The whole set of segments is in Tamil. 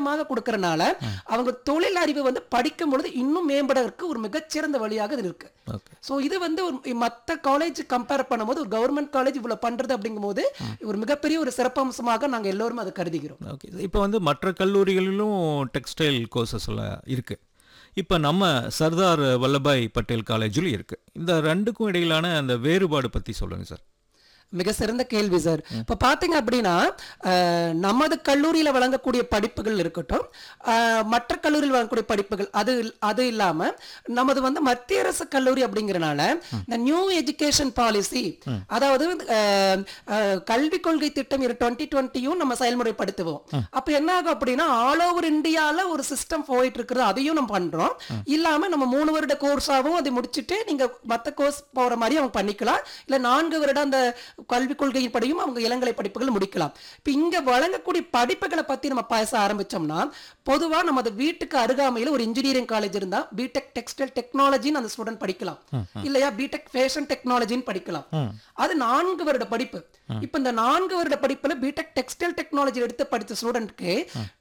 இலவசமாக கொடுக்கறனால அவங்க தொழில் அறிவு வந்து படிக்கும் பொழுது இன்னும் மேம்படுறதுக்கு ஒரு மிகச்சிறந்த வழியாக இது இருக்கு ஓகே ஸோ இது வந்து ஒரு மற்ற காலேஜ் கம்பேர் பண்ணும்போது ஒரு கவர்மெண்ட் காலேஜ் இவ்வளவு பண்றது அப்படிங்கும்போது ஒரு மிகப்பெரிய ஒரு சிறப்பம்சமாக நாங்க எல்லோரும் அதை கருதுகிறோம் ஓகே இப்போ வந்து மற்ற கல்லூரிகளிலும் டெக்ஸ்டைல் கோர்சஸ் எல்லாம் இருக்குது இப்போ நம்ம சர்தார் வல்லபாய் பட்டேல் காலேஜிலும் இருக்குது இந்த ரெண்டுக்கும் இடையிலான அந்த வேறுபாடு பற்றி சொல்லுங்கள் சார் மிக சிறந்த கேள்வி சார் இப்போ பார்த்தீங்க அப்படின்னா அஹ், நமது கல்லூரியில் வழங்கக்கூடிய படிப்புகள் இருக்கட்டும் அஹ், மற்ற கல்லூரியில் வழங்கக்கூடிய படிப்புகள் அது அது இல்லாமல் நமது வந்து மத்திய அரசு கல்லூரி அப்படிங்கிறனால இந்த நியூ எஜுகேஷன் பாலிசி அதாவது அஹ், அஹ், கல்விக் கொள்கை திட்டம் டுவெண்ட்டி டுவெண்ட்டியும் நம்ம செயல்முறைப்படுத்துவோம் அப்போ என்ன ஆகும் அப்படின்னா ஆல் ஓவர் இந்தியாவில் ஒரு சிஸ்டம் போயிட்டு இருக்கிறது அதையும் நம்ம பண்றோம் இல்லாம நம்ம மூணு வருட கோர்ஸாகவும் அதை முடிச்சுட்டு நீங்க மற்ற கோர்ஸ் போற மாதிரி அவங்க பண்ணிக்கலாம் இல்ல நான்கு வருடம் அந்த கல்விக் கொள்கையின் படியும் அவங்க இளங்கலை படிப்புகள் முடிக்கலாம் இப்ப இங்க வழங்கக்கூடிய படிப்புகளை பத்தி நம்ம பேச ஆரம்பிச்சோம்னா பொதுவா நமது வீட்டுக்கு அருகாமையில் ஒரு இன்ஜினியரிங் காலேஜ் இருந்தா பிடெக் டெக்ஸ்டைல் டெக்னாலஜின்னு அந்த ஸ்டூடெண்ட் படிக்கலாம் இல்லையா பிடெக் ஃபேஷன் டெக்னாலஜின்னு படிக்கலாம் அது நான்கு வருட படிப்பு இப்ப இந்த நான்கு வருட படிப்புல பிடெக் டெக்ஸ்டைல் டெக்னாலஜி எடுத்து படித்த ஸ்டூடெண்ட்க்கு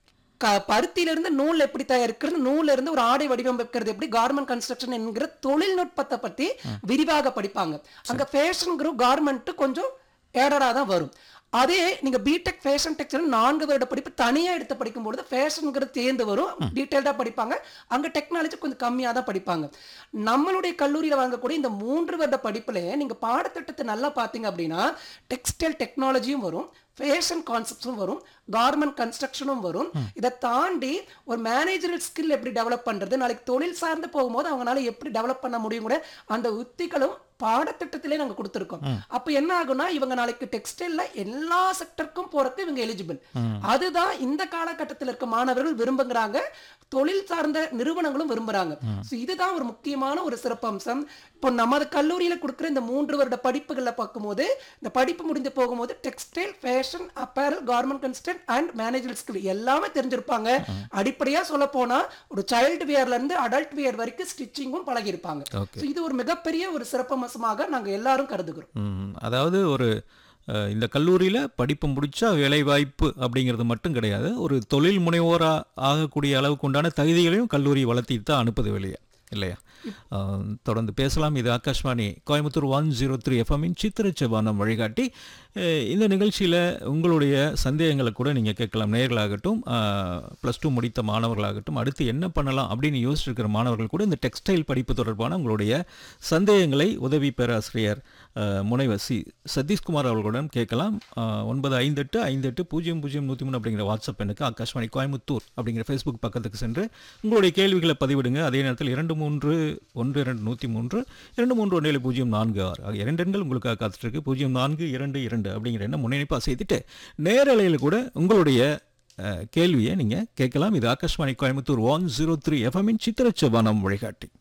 க பருத்தியிலிருந்து நூல் எப்படி தயாரிக்கிறது நூல்ல இருந்து ஒரு ஆடை வடிவமைக்கிறது எப்படி கார்மெண்ட் கன்ஸ்ட்ரக்ஷன் என்கிற தொழில்நுட்பத்தை பத்தி விரிவாக படிப்பாங்க அங்க ஃபேஷன்ங்கிற கார்மெண்ட் கொஞ்சம் ஏடரா தான் வரும் அதே நீங்க பிடெக் ஃபேஷன் டெக்ஸ்டைல் நான்கு வருட படிப்பு தனியா எடுத்து படிக்கும்பொழுது ஃபேஷன்ங்கிறது தேர்ந்து வரும் டீட்டெயில்டா படிப்பாங்க அங்க டெக்னாலஜி கொஞ்சம் கம்மியா தான் படிப்பாங்க நம்மளுடைய கல்லூரியில வாங்கக்கூடிய இந்த மூன்று வருட படிப்புல நீங்க பாடத்திட்டத்தை நல்லா பார்த்தீங்க அப்படின்னா டெக்ஸ்டைல் டெக்னாலஜியும் வரும் ஃபேஷன் கான்செப்ட்ஸும் வரும் கார்மெண்ட் கன்ஸ்ட்ரக்ஷனும் வரும் இதை தாண்டி ஒரு மேனேஜரல் ஸ்கில் எப்படி டெவலப் பண்றது நாளைக்கு தொழில் சார்ந்து போகும்போது அவங்களால எப்படி டெவலப் பண்ண முடியும் கூட அந்த உத்திகளும் பாடத்திட்டத்திலே நாங்க கொடுத்துருக்கோம் அப்ப என்ன ஆகும்னா இவங்க நாளைக்கு டெக்ஸ்டைல்ல எல்லா செக்டருக்கும் போறதுக்கு இவங்க எலிஜிபிள் அதுதான் இந்த காலகட்டத்தில் இருக்க மாணவர்கள் விரும்புகிறாங்க தொழில் சார்ந்த நிறுவனங்களும் விரும்புறாங்க So இதுதான் ஒரு முக்கியமான ஒரு சிறப்பம்சம் இப்போ நமது கல்லூரியில கொடுக்குற இந்த மூன்று வருட படிப்புகளை பார்க்கும்போது இந்த படிப்பு முடிந்து போகும்போது textile fashion apparel garment constant and manager skill எல்லாமே தெரிஞ்சிருப்பாங்க அடிப்படையா சொல்ல போனா ஒரு சைல்டு வியர்ல இருந்து அடல்ட் வியர் வரைக்கும் ஸ்டிச்சிங்கும் பழகியிருப்பாங்க ஓகே So இது ஒரு மிகப்பெரிய ஒரு சிறப்பம்சமாக நாங்க எல்லாரும் கருதுகிறோம் ம், அதாவது ஒரு அஹ், இந்த கல்லூரியில் படிப்பு முடிச்சா வேலைவாய்ப்பு அப்படிங்கிறது மட்டும் கிடையாது ஒரு தொழில் முனைவோராக ஆகக்கூடிய அளவுக்கு உண்டான தகுதிகளையும் கல்லூரி வளர்த்திட்டு தான் அனுப்புது வெளியே இல்லையா அஹ், தொடர்ந்து பேசலாம் இது Akashvani Coimbatore one zero three எஃப்எம்மின் சித்திரச்சபானம் வழிகாட்டி அஹ், இந்த நிகழ்ச்சியில் உங்களுடைய சந்தேகங்களை கூட நீங்கள் கேட்கலாம் நேர்களாகட்டும் ப்ளஸ் டூ முடித்த மாணவர்களாகட்டும் அடுத்து என்ன பண்ணலாம் அப்படின்னு யோசிச்சிருக்கிற மாணவர்கள் கூட இந்த டெக்ஸ்டைல் படிப்பு தொடர்பான உங்களுடைய சந்தேகங்களை உதவி பேராசிரியர் அஹ், முனைவர் சி சதீஷ்குமார் அவர்களுடன் கேட்கலாம் அஹ், ஒன்பது ஐந்தெட்டு ஐந்தெட்டு பூஜ்ஜியம் பூஜ்ஜியம் நூற்றி மூணு அப்படிங்கிற வாட்ஸ்அப் எனக்கு ஆகாஷ்வாணி கோயம்புத்தூர் அப்படிங்கிற ஃபேஸ்புக் பக்கத்துக்கு சென்று உங்களுடைய கேள்விகளை பதிவிடுங்க அதே நேரத்தில் இரண்டு மூன்று ஒன்று இரண்டு நூற்றி மூன்று இரண்டு மூன்று ஒன்று ஏழு பூஜ்ஜியம் நான்கு ஆறு ஆகிய இரண்டு எண்கள் உங்களுக்காக காத்துட்ருக்கு பூஜ்ஜியம் நான்கு இரண்டு இரண்டு அப்படிங்கிற எண்ணம் முன்னிணைப்பாக செய்துட்டு நேரலையில் கூட உங்களுடைய அஹ், கேள்வியை நீங்கள் கேட்கலாம் இது Akashvani Coimbatore one zero three எஃப்எம்மின் சித்திரச்சபானம் வழிகாட்டி